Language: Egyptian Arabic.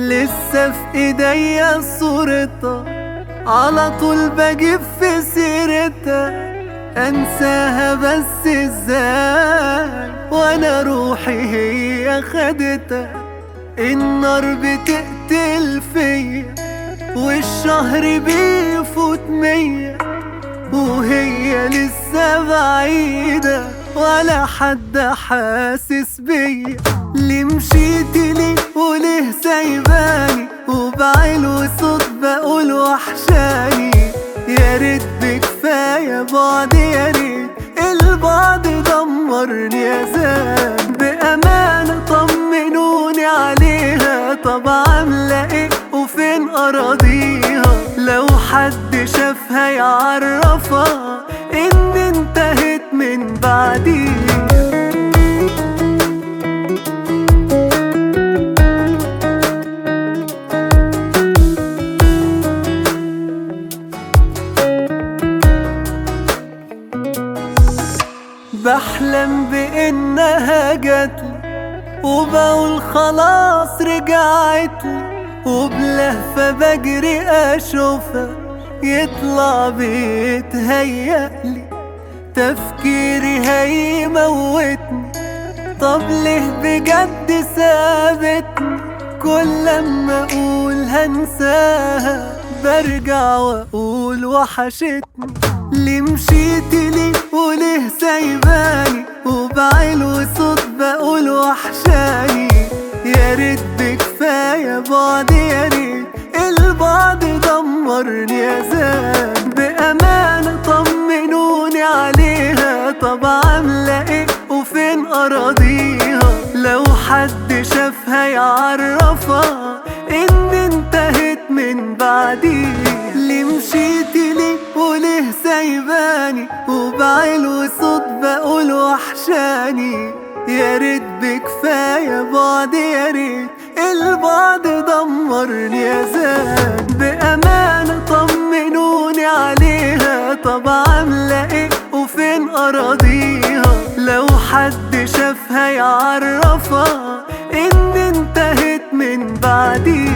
لسه في ايديا صورتها على طول بجيب في سيرتها انساها بس ازاي وانا روحي هي خدتها النار بتقتل فيا والشهر بيفوت مية وهي لسه بعيدة ولا حد حاسس بيا ليه مشيتي ليه وليه سايباني وبعلو صوت بقول وحشاني يا ريت بكفاية بعد يا ريت البعد دمرني يا زان بأمانة طمنوني عليها طب عاملة ايه وفين أراضيها لو حد شافها يعرفها إن انتهت من بعديها بحلم بإنها جاتلي وبقول خلاص رجعتلي وبلهفة بجري أشوفها يطلع بيتهيألي تفكيري هيموتني طب ليه بجد سابتني كل لما أقول هنساها برجع وأقول وحشتني ليه مشيتي ليه وليه سايباني وبعلو صوت بقول وحشاني يا ريت بكفاية بعد يا ريت البعد دمرني يا زان بأمانة طمنوني عليها طب عاملة ايه وفين أراضيها لو حد شافها يعرفها إن انتهت من بعديها ليه مشيتي ليه وليه سايباني وبعلو صوت بقول وحشاني يا ريت بكفاية بعد يا ريت البعد دمرني يا زان بأمانة طمنوني عليها طب عاملة ايه وفين أراضيها لو حد شافها يعرفها إن انتهت من بعديها